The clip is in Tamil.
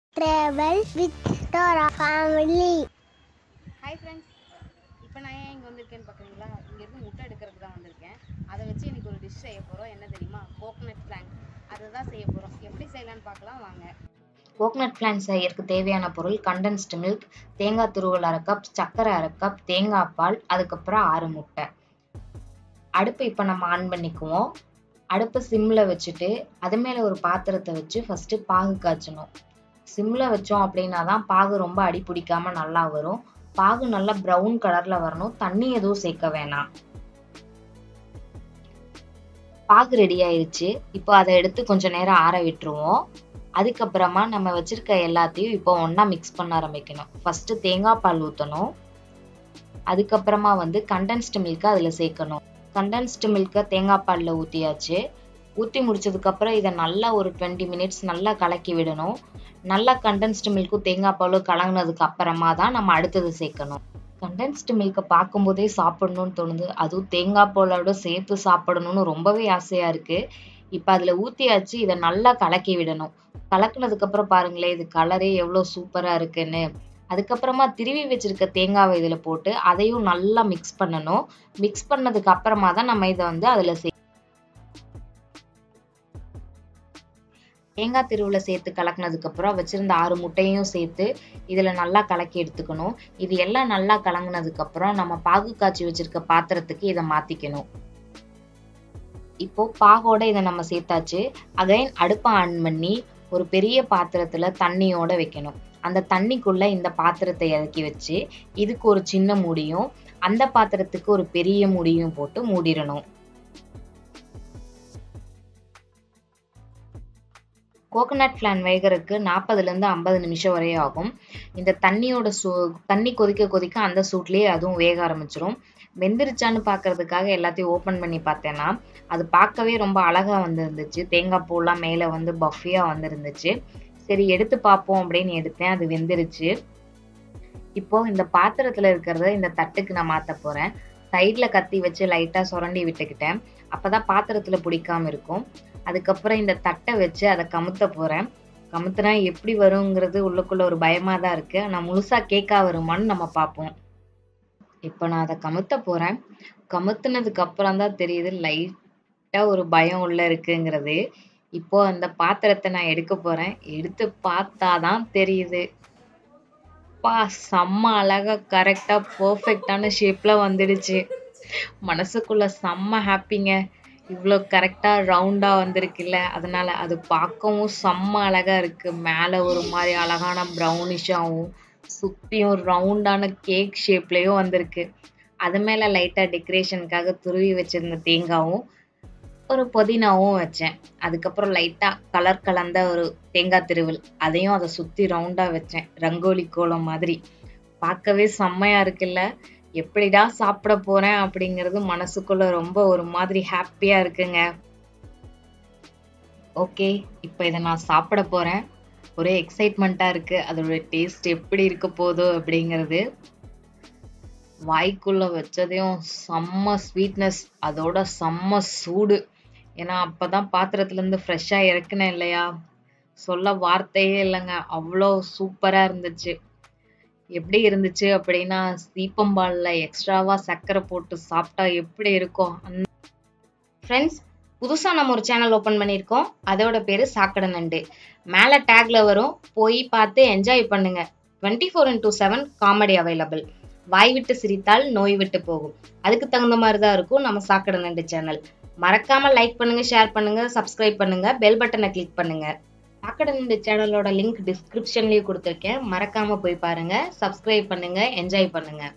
travel with Dora family. Hi friends இப்போ நான் ஏன் இங்கே வந்திருக்கேன்னு பார்க்குறீங்களா இங்கேருந்து முட்டை எடுக்கிறதுக்கு தான் வந்திருக்கேன் அதை வச்சு இன்னைக்கு ஒரு டிஷ் செய்ய போகிறோம் என்ன தெரியுமா கோகனட் பிளாங்க் அதை தான் செய்ய போகிறோம் எப்படி செய்யலான்னு பார்க்கலாம் வாங்க கோகனட் பிளான் செய்யறதுக்கு தேவையான பொருள் கண்டென்ஸ்டு மில்க் தேங்காய் துருவல் அரை கப் சர்க்கரை அரை கப் தேங்காய் பால் அதுக்கப்புறம் ஆறு முட்டை அடுப்பு இப்போ நம்ம ஆன் பண்ணிக்குவோம் அடுப்பை சிம்மில் வச்சுட்டு அது மேலே ஒரு பாத்திரத்தை வச்சு ஃபஸ்ட்டு பாகு காய்ச்சணும் சிம்மில் வச்சோம் அப்படின்னா தான் பாகு ரொம்ப அடி பிடிக்காம நல்லா வரும் பாகு நல்லா ப்ரௌன் கலரில் வரணும் தண்ணி எதுவும் சேர்க்க வேணாம் பாகு ரெடி ஆயிருச்சு இப்போ அதை எடுத்து கொஞ்ச நேரம் ஆற விட்டுருவோம் அதுக்கப்புறமா நம்ம வச்சிருக்க எல்லாத்தையும் இப்போ ஒன்றா மிக்ஸ் பண்ண ஆரம்பிக்கணும் ஃபர்ஸ்ட் தேங்காய் பால் ஊற்றணும் அதுக்கப்புறமா வந்து கண்டென்ஸ்டு மில்க்கை அதில் சேர்க்கணும் கண்டென்ஸ்டு மில்க்கை தேங்காய் பாலில் ஊற்றியாச்சு ஊற்றி முடிச்சதுக்கப்புறம் இதை நல்லா ஒரு டுவெண்ட்டி மினிட்ஸ் நல்லா கலக்கி விடணும் நல்லா கண்டென்ஸ்டு மில்க்கும் தேங்காய் பாலும் கலங்கினதுக்கு அப்புறமா தான் நம்ம அடுத்தது சேர்க்கணும் கண்டென்ஸ்டு மில்க்கை பார்க்கும்போதே சாப்பிடணும்னு தோணுது அதுவும் தேங்காய் பாலோட சேர்த்து சாப்பிடணும்னு ரொம்பவே ஆசையாக இருக்குது இப்போ அதில் ஊற்றியாச்சு இதை நல்லா கலக்கி விடணும் கலக்குனதுக்கு அப்புறம் பாருங்களேன் இது கலரே எவ்வளோ சூப்பராக இருக்குன்னு அதுக்கப்புறமா திருவி வச்சிருக்க தேங்காவை இதில் போட்டு அதையும் நல்லா மிக்ஸ் பண்ணணும் மிக்ஸ் பண்ணதுக்கு அப்புறமா தான் நம்ம இதை வந்து அதில் சே தேங்காய் திருவில் சேர்த்து கலக்குனதுக்கு அப்புறம் வச்சிருந்த ஆறு முட்டையும் சேர்த்து இதில் நல்லா கலக்கி எடுத்துக்கணும் இது எல்லாம் நல்லா கலங்குனதுக்கு அப்புறம் நம்ம பாகு காய்ச்சி வச்சிருக்க பாத்திரத்துக்கு இதை மாற்றிக்கணும் இப்போ பாகோட இதை நம்ம சேர்த்தாச்சு அகைன் அடுப்பை ஆன் பண்ணி ஒரு பெரிய பாத்திரத்துல தண்ணியோட வைக்கணும் அந்த தண்ணிக்குள்ள இந்த பாத்திரத்தை இறக்கி வச்சு இதுக்கு ஒரு சின்ன மூடியும் அந்த பாத்திரத்துக்கு ஒரு பெரிய மூடியும் போட்டு மூடிடணும் கோகனட் ஃபிளான் வேகிறதுக்கு நாற்பதுலேருந்து ஐம்பது நிமிஷம் வரை ஆகும் இந்த தண்ணியோட சூ தண்ணி கொதிக்க கொதிக்க அந்த சூட்லேயே அதுவும் வேக ஆரம்பிச்சிரும் வெந்துருச்சான்னு பார்க்கறதுக்காக எல்லாத்தையும் ஓப்பன் பண்ணி பார்த்தேன்னா அது பார்க்கவே ரொம்ப அழகா வந்துருந்துச்சு தேங்காய் பூலாம் மேலே வந்து பஃபியாக வந்துருந்துச்சு சரி எடுத்து பார்ப்போம் அப்படின்னு எடுத்தேன் அது வெந்துருச்சு இப்போ இந்த பாத்திரத்துல இருக்கிறத இந்த தட்டுக்கு நான் மாத்த போறேன் சைட்ல கத்தி வச்சு லைட்டா சுரண்டி விட்டுக்கிட்டேன் அப்பதான் பாத்திரத்துல பிடிக்காம இருக்கும் அதுக்கப்புறம் இந்த தட்டை வச்சு அதை கமுத்த போறேன் கமுத்துனா எப்படி வருங்கிறது உள்ளுக்குள்ள ஒரு பயமா தான் இருக்கு ஆனா முழுசா கேக்கா வருமான்னு நம்ம பார்ப்போம் இப்போ நான் அதை கமுத்த போறேன் கமுத்துனதுக்கு அப்புறம் தான் தெரியுது லைட்டா ஒரு பயம் உள்ள இருக்குங்கிறது இப்போ அந்த பாத்திரத்தை நான் எடுக்க போறேன் எடுத்து பார்த்தாதான் தெரியுது பா செம்ம அழகா கரெக்டா பெர்ஃபெக்டான ஷேப்ல வந்துடுச்சு மனசுக்குள்ள செம்ம ஹாப்பிங்க இவ்வளோ கரெக்டா ரவுண்டா வந்திருக்குல்ல அதனால அது பார்க்கவும் செம்ம அழகா இருக்கு மேல ஒரு மாதிரி அழகான ப்ரௌனிஷாவும் சுத்தியும் ரவுண்டான கேக் ஷேப்லயும் வந்திருக்கு அது மேல லைட்டா டெக்கரேஷனுக்காக துருவி வச்சிருந்த தேங்காவும் ஒரு புதினாவும் வச்சேன் அதுக்கப்புறம் லைட்டா கலர் கலந்த ஒரு தேங்காய் திருவல் அதையும் அதை சுத்தி ரவுண்டா வச்சேன் ரங்கோலி கோலம் மாதிரி பார்க்கவே செம்மையா இருக்குல்ல எப்படிடா சாப்பிட போறேன் அப்படிங்கிறது மனசுக்குள்ள ரொம்ப ஒரு மாதிரி ஹாப்பியா இருக்குங்க ஓகே இப்போ இதை நான் சாப்பிட போறேன் ஒரே எக்ஸைட்மெண்ட்டா இருக்கு அதோட டேஸ்ட் எப்படி இருக்க போதோ அப்படிங்கிறது வாய்க்குள்ள வச்சதையும் செம்ம ஸ்வீட்னஸ் அதோட செம்ம சூடு ஏன்னா அப்பதான் பாத்திரத்துல இருந்து ஃப்ரெஷ்ஷா இறக்குனேன் இல்லையா சொல்ல வார்த்தையே இல்லைங்க அவ்வளோ சூப்பரா இருந்துச்சு எப்படி இருந்துச்சு அப்படின்னா சீப்பம்பால்ல எக்ஸ்ட்ராவா சர்க்கரை போட்டு சாப்பிட்டா எப்படி இருக்கும் அந்த ஃப்ரெண்ட்ஸ் புதுசா நம்ம ஒரு சேனல் ஓபன் பண்ணியிருக்கோம் அதோட பேரு சாக்கடை நண்டு மேல டேக்ல வரும் போய் பார்த்து என்ஜாய் பண்ணுங்க twenty four into seven comedy available வாய் விட்டு சிரித்தால் நோய் விட்டு போகும் அதுக்கு தகுந்த மாதிரி தான் இருக்கும் நம்ம சாக்கடை நண்டு சேனல் மறக்காம லைக் பண்ணுங்க ஷேர் பண்ணுங்க சப்ஸ்கிரைப் பண்ணுங்க பெல் பட்டனை கிளிக் பண்ணுங்க சாக்கடை நண்டு சேனலோட லிங்க் டிஸ்கிரிப்ஷன்லயே கொடுத்துருக்கேன் மறக்காம போய் பாருங்க சப்ஸ்கிரைப் பண்ணுங்க என்ஜாய் பண்ணுங்க